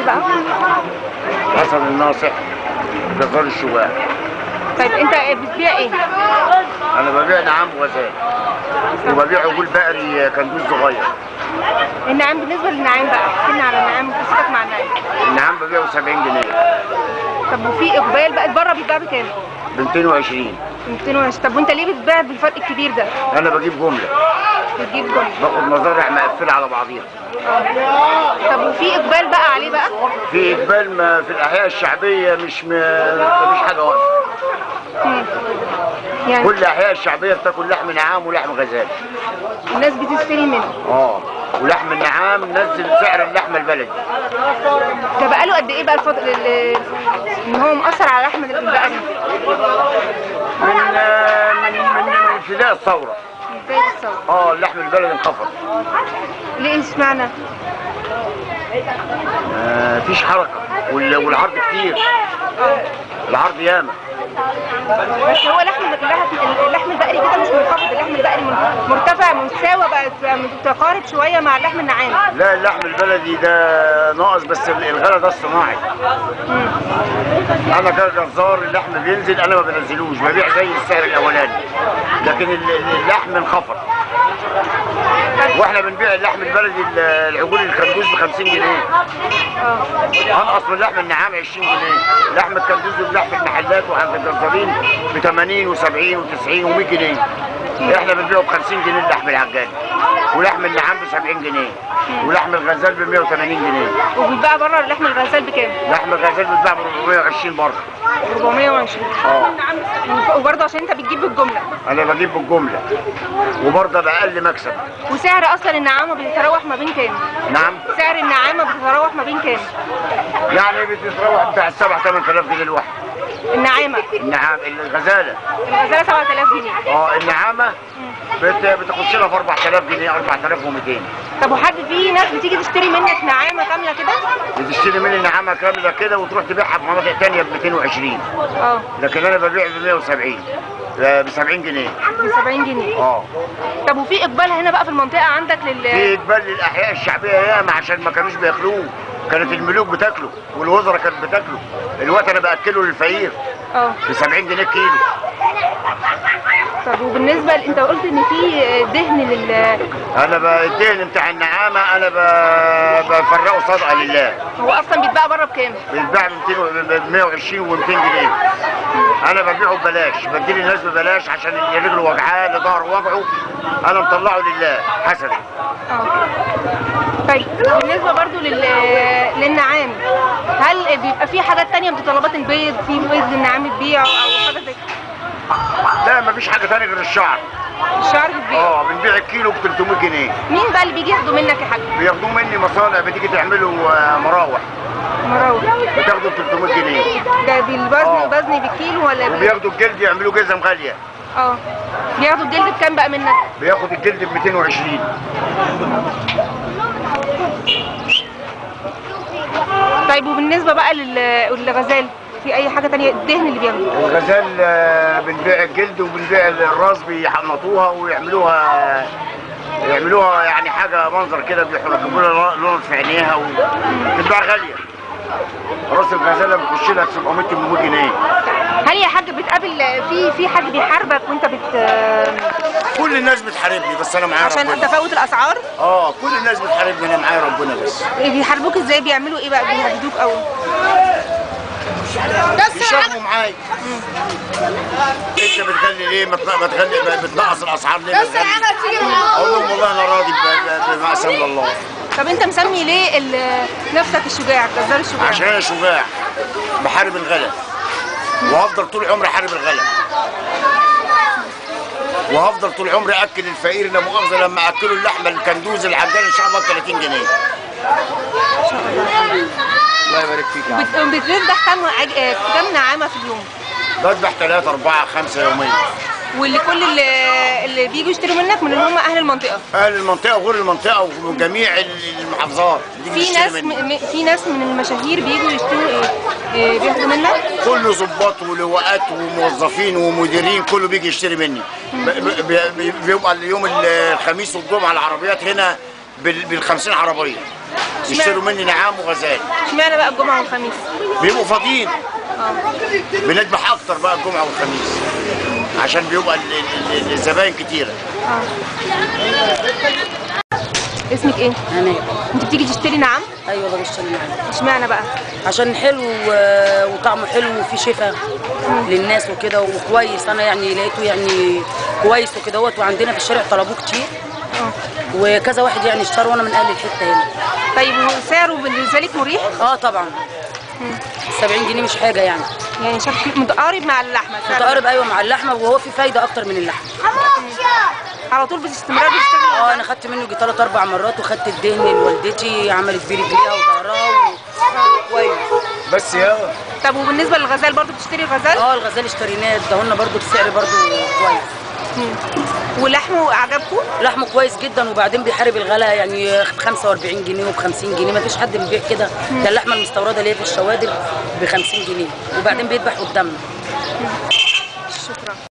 بقى حسن الناصح جزار الشجاع طيب انت بتبيع ايه انا ببيع نعام وغزال وببيع عجول بقري كندوز صغير النعام بالنسبه للنعام بقى احكي لنا على النعام قصتك مع النعام النعام ببيعه 70 جنيه طب وفي اقبال بقى بره بيتباع بكام ب 220 220 طب وانت ليه بتبيع بالفرق الكبير ده انا بجيب جمله بتجيب جمله باخد مزارع مقفله على بعضيها طب وفي اقبال بقى عليه بقى في اقبال ما في الاحياء الشعبيه مش م... مفيش حاجه واقفه مم. يعني كل الاحياء الشعبيه بتاكل لحم نعام ولحم غزال الناس بتشتري منه اه ولحم النعام نزل سعر اللحمه البلدي ده بقاله قد ايه بقى الفتره ال- ان هو مأثر على لحم البقري من آه، من من من ابتداء الثوره من بدايه الثوره اه اللحم البلدي انخفض ليه اشمعنى آه، مفيش حركه وال- والعرض كتير العرض ياما بس هو لحم اللحم- اللحم البقري كده مش منخفض اللحم البقري من- مرتفع متساوى بقى بقى متقارب شويه مع اللحم النعام لا اللحم البلدي ده ناقص بس الغلا ده الصناعي انا كجزار اللحم بينزل انا ما بنزلوش ببيع زي السعر الاولاني لكن ال- ال- اللحم انخفض واحنا بنبيع اللحم البلدي ال- العجول الكندوز ب 50 جنيه اه انقص من لحم النعام 20 جنيه لحم الكندوز بيتباع في المحلات وعند الجزارين ب 80 و70 و90 و100 جنيه احنا بنبيعه ب 50 جنيه اللحم العجالي ولحم النعام ب 70 جنيه ولحم الغزال ب 180 جنيه وبيتباع بره اللحم الغزال بكام؟ لحم الغزال بيتباع ب 420 برضه 420 اه وبرضه عشان انت بتجيب بالجمله انا بجيب بالجمله وبرضه باقل مكسب وسعر اصلا النعامه بيتراوح ما بين كام؟ نعم سعر النعامه بيتراوح ما بين كام؟ يعني بتتراوح بتاع 7 8000 جنيه الواحد النعامه النعام الغزاله الغزاله 7000 جنيه اه النعامه بت... بتخش لها في 4000 جنيه 4200 طب وحد في ناس بتيجي تشتري منك نعامه كامله كده؟ بتشتري مني نعامه كامله كده وتروح تبيعها في مناطق تانية ب 220 اه لكن انا ببيع ب 170 ب 70 جنيه ب 70 جنيه اه طب وفي اقبال هنا بقى في المنطقه عندك لل في اقبال للاحياء الشعبيه ياما عشان ما كانوش بياكلوه كانت الملوك بتاكله والوزراء كانت بتاكله الوقت انا باكله للفقير اه ب 70 جنيه كيلو طب وبالنسبه ل... انت قلت ان في دهن لل انا ب- الدهن بتاع النعامه انا ب- بفرقه صدقه لله هو اصلا بيتباع بره بكام؟ بيتباع ب 200 و- ب 120 و200 جنيه انا ببيعه ببلاش بدي للناس ببلاش عشان اللي رجله وجعاه اللي ظهره وجعه انا مطلعه لله حسنا اه طيب بالنسبه برضو لل... للنعام هل بيبقى في حاجات تانية متطلبات البيض في بيض للنعام تبيعه او حاجه زي كده؟ لا مفيش حاجه ثانيه غير الشعر الشعر بتبيعه اه بنبيع الكيلو ب 300 جنيه مين بقى اللي بيجي ياخده منك يا حاج بياخدوه مني مصانع بتيجي تعملوا آه، مراوح مراوح بتاخدوا ب 300 جنيه ده بالوزن آه. وزن بالكيلو ولا بال... وبياخدوا الجلد يعملوا جزم غاليه اه بياخدوا الجلد بكام بقى منك؟ بياخد الجلد ب 220 طيب وبالنسبه بقى لل... للغزال في اي حاجه تانية الدهن اللي بياخده الغزال آه، بنبيع الجلد وبنبيع الراس بيحنطوها ويعملوها يعملوها يعني حاجه منظر كده بيركبوا لها لون في عينيها وبتتباع غاليه راس الغزاله بتخش لها 700 800 جنيه هل يا حاج بتقابل في في حد بيحاربك وانت بت كل الناس بتحاربني بس انا معايا عشان ربنا تفاوت الاسعار اه كل الناس بتحاربني انا معايا ربنا بس بيحاربوك ازاي بيعملوا ايه بقى بيهددوك او يشربوا معايا انت بتغلي ليه ما تن- ما تغلي بتنقص الاسعار ليه بتغلي اقول لهم والله انا راضي ب- ب- بما اسم الله طب انت مسمي ليه ال- نفسك الشجاع جزار الشجاع عشان انا شجاع بحارب الغلا وهفضل طول عمري احارب الغلا وهفضل طول عمري اكل الفقير لا مؤاخذه لما اكله اللحمه الكندوز العجال ان شاء الله ب 30 جنيه الله يبارك فيك يا عم بت- بتذبح كام عج... آه، كام نعامه في اليوم بذبح 3 4 5 يوميا واللي كل اللي, اللي بيجوا يشتروا منك من اللي هم اهل المنطقه اهل المنطقه وغير المنطقه وجميع المحافظات دي في بتشتري ناس مني. م... م- في ناس من المشاهير بيجوا يشتروا ايه إيه، بياخدوا منك كله ظباط ولواءات وموظفين ومديرين كله بيجي يشتري مني ب- ب- ب- بيبقى اليوم الخميس والجمعه العربيات هنا بال بال 50 عربيه يشتروا مني نعام وغزال اشمعنى بقى الجمعه والخميس بيبقوا فاضيين اه بنذبح اكتر بقى الجمعه والخميس عشان بيبقى ال- ال- ال- الزباين كتيره اه اسمك ايه انا انت بتيجي تشتري نعم ايوه بشتري معاه اشمعنى بقى عشان حلو و- وطعمه حلو وفيه شفاء للناس وكده وكويس انا يعني لقيته يعني كويس وكده وت- وعندنا في الشارع طلبوه كتير اه وكذا واحد يعني اشترى وانا من اهل الحته هنا طيب وسعره بالنسبه لك مريح اه طبعا 70 جنيه مش حاجه يعني يعني شكل متقارب مع اللحمه سعره. متقارب ايوه مع اللحمه وهو في فايده اكتر من اللحمه على طول باستمرار بتشتغلي اه انا خدت منه يجي ثلاث اربع مرات وخدت الدهن لوالدتي عملت بيه رجليها وظهرها و- كويس بس يا طب وبالنسبه للغزال برضو بتشتري الغزال اه الغزال اشتريناه اداهولنا برده بسعر برده كويس مم. ولحمه عجبكم لحمه كويس جدا وبعدين بيحارب الغلا يعني ب 45 جنيه وب 50 جنيه ما فيش حد بيبيع كده ده اللحمه المستورده اللي هي في الشوادر ب 50 جنيه وبعدين بيذبح قدامنا شكرا